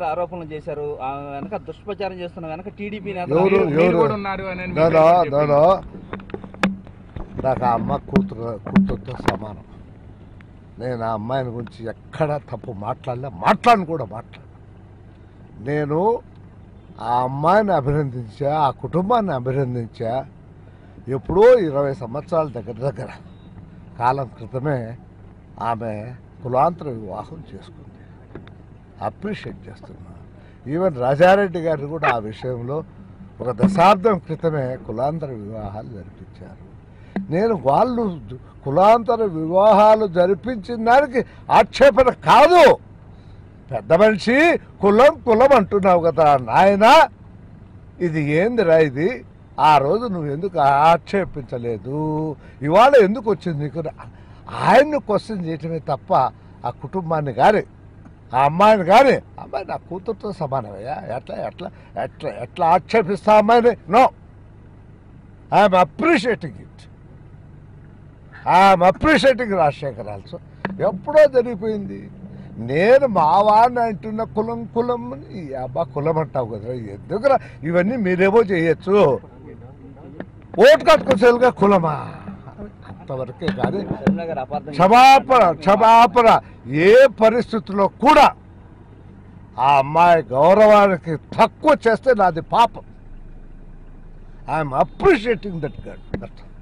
ఆరోపణలు చేశారు ఆ వెనక దుష్ప్రచారం చేస్తున్న వెనక టీడీపీ నేత ఎవరు మీరు ఎవరు కూడా ఉన్నారు అని మీకు దాదా ఎవరు చెప్పింది? దాదా నాకు ఆ అమ్మ కూతురు కూతురుతో సమానం నేను ఆ అమ్మాయిని గురించి ఎక్కడ తప్పు మాట్లాడలే మాట్లాడను కూడా మాట్లాడు నేను ఆ అమ్మాయిని అభినందించా ఆ కుటుంబాన్ని అభినందించా ఎప్పుడో ఇరవై సంవత్సరాల దగ్గర దగ్గర కాలం క్రితమే ఆమె కులాంతర వివాహం చేసుకుంది అప్రిషియేట్ చేస్తున్నా ఈవెన్ రాజారెడ్డి గారు కూడా ఆ విషయంలో ఒక దశాబ్దం క్రితమే కులాంతర వివాహాలు జరిపించారు నేను వాళ్ళు కులాంతర వివాహాలు జరిపించిన దానికి ఆక్షేపణ కాదు పెద్ద మనిషి కులం కులం అంటున్నావు కదా నాయన ఇది ఏందిరా ఇది ఆ రోజు నువ్వు ఎందుకు ఆక్షేపించలేదు ఇవాళ ఎందుకు వచ్చింది నీకు ఆయన్ని క్వశ్చన్ చేయటమే తప్ప ఆ కుటుంబాన్ని కానీ ఆ అమ్మాయిని కానీ అమ్మాయి నా కూతురుతో సమానమయ్యా ఎట్లా ఎట్లా ఎట్లా ఎట్లా ఆక్షేపిస్తా అమ్మాయిని no I'm appreciating it I'm appreciating Rajasekhar also ఎప్పుడో జరిగిపోయింది నేను మా వాడిని అంటున్న కులం కులం అని ఈ అబ్బా కులం అంటావు కదా ఎందుకురా ఇవన్నీ మీరేమో చేయొచ్చు ఓటు కట్టుకోసేలుగా కులమా అంతవరకే కానీ శర్మిల గారు అపార్థం క్షమాపణ క్షమాపణ ఏ పరిస్థితుల్లో కూడా ఆ అమ్మాయి గౌరవానికి తక్కువ చేస్తే నాది పాపం ఐఎమ్ అప్రిషియేటింగ్ దట్ గడ్ దట్